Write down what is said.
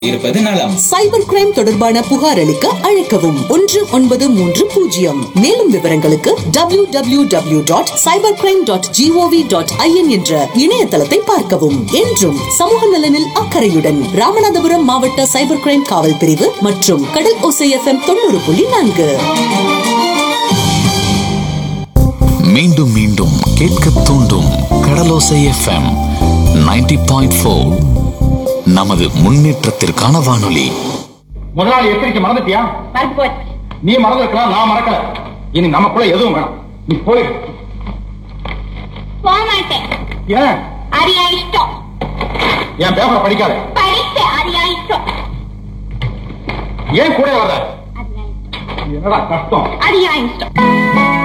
இருப்பது நலம் cyber crime தொடர்பான புகார் அளிக்க அழைக்கவும் ஒன்று ஒன்பது மூன்று பூஜ்ஜியம் மேலும் விவரங்களுக்கு W W W dot cyber crime dot gov dot IN என்ற இணையதளத்தை பார்க்கவும் என்றும் சமூக நலனில் அக்கறையுடன் ராமநாதபுரம் மாவட்ட சைபர் கிரைம் காவல் பிரிவு மற்றும் கடல் ஓசை எஃப்எம் தொண்ணூறு புள்ளி நான்கு மீண்டும் மீண்டும் கேட்க தூண்டும் கடலோசை எஃப்எம் 90.4 பாயிண்ட் நமது முன்னேற்றத்திற்கான வானொலி முதலாளி எச்சரிக்கை மறந்துட்டியா மறந்து போச்சு நீ மறந்துருக்கலாம் நான் மறக்கல இனி நமக்குள்ள எதுவும் வேணாம் நீ போயிடு போக மாட்டேன் ஏன் அரியா இஷ்டம் என் பேப்பரை படிக்காத படிச்சேன் அரியா இஷ்டம் ஏன் கூட வர்ற அரியா இஷ்டம் என்னடா கஷ்டம் அரியா இஷ்டம்